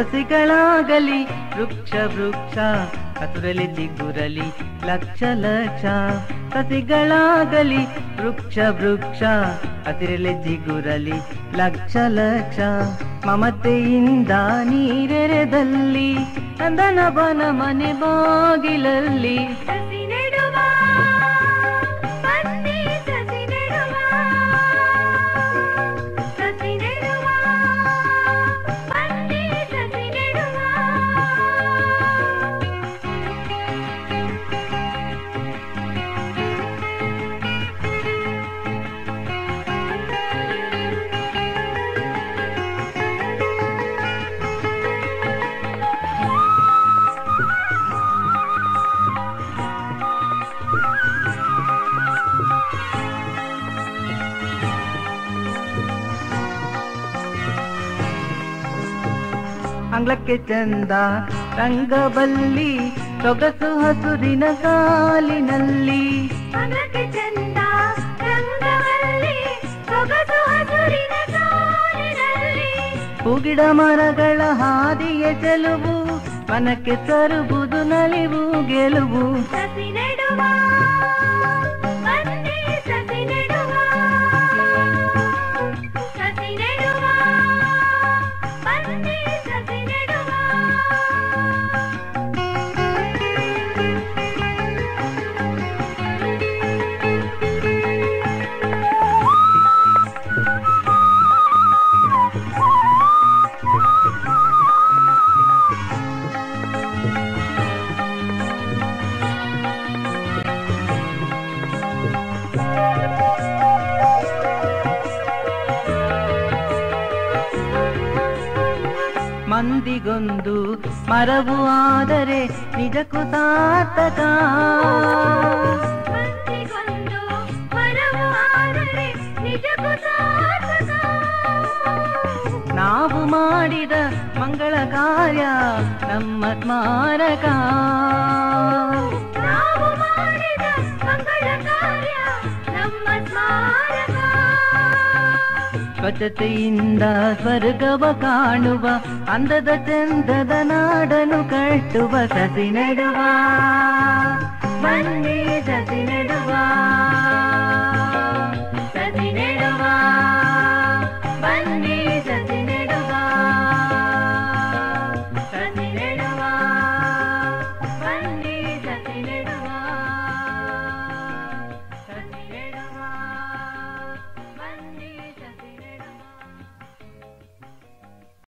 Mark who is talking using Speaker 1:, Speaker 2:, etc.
Speaker 1: ಸಸಿಗಳಾಗಲಿ ವೃಕ್ಷ ವೃಕ್ಷ ಹಸುರಲಿ ಚಿಗುರಲಿ ಲಕ್ಷ ಲಕ್ಷ ಸಸಿಗಳಾಗಲಿ ವೃಕ್ಷ ವೃಕ್ಷ ಹಸಿರಲಿ ಚಿಗುರಲಿ ಲಕ್ಷ ಲಕ್ಷ ಮಮತೆಯಿಂದ ನೀರೆರೆದಲ್ಲಿ ನಂದನ ಬನ ಮನೆ ಬಾಗಿಲಲ್ಲಿ
Speaker 2: ಸಸಿ ನೆಡುವ ಬನ್ನಿ ಸಸಿ ನೆಡುವ ಸಸಿ ನೆಡುವ ಬನ್ನಿ ಸಸಿ ನೆಡುವ
Speaker 1: ಅಂಗ್ಲಕ್ಕೆ ಚಂದ ರಂಗಬಲ್ಲಿ ಸೊಗಸು ಹಸುರಿನ ಸಾಲಿನಲ್ಲಿ
Speaker 2: ಮನಕ್ಕೆ ಚಂದ ರಂಗವಲ್ಲಿ ಸೊಗಸು ಹಸುರಿನ ಸಾಲಿನಲ್ಲಿ
Speaker 1: ಹೂಗಿಡ ಮರಗಳ ಹಾದಿಯ ಚೆಲುವು ಮನಕ್ಕೆ ತರುವುದು ನಲಿವು ಗೆಲುವು
Speaker 2: ಸಸಿ ನೆಡುವ ಬನ್ನಿ ಸಸಿ ನೆಡುವ ಸಸಿ ನೆಡುವ ಬನ್ನಿ ಸಸಿ ನೆಡುವ
Speaker 1: ಮಂದಿಗೊಂದು ಮರವು ಆದರೆ ನಿಜಕ್ಕೂ ಸಾರ್ಥಕ
Speaker 2: ಮಂದಿಗೊಂದು ಮರವು ಆದರೆ ನಿಜಕ್ಕೂ ಸಾರ್ಥಕ
Speaker 1: ನಾವು ಮಾಡಿದ ಮಂಗಳ ಕಾರ್ಯ ನಮ್ಮ ಸ್ಮಾರಕ
Speaker 2: ನಾವು ಮಾಡಿದ ಮಂಗಳ ಕಾರ್ಯ ನಮ್ಮ ಸ್ಮಾರಕ
Speaker 1: ಸ್ವಚ್ಛತೆಯಿಂದ ಸ್ವರ್ಗವ ಕಾಣುವ ಅಂದದ ಚಂದದ ನಾಡನು ಕಟ್ಟುವ ಸಸಿ ನೆಡುವ ಬನ್ನಿ ಸಸಿ ನೆಡುವ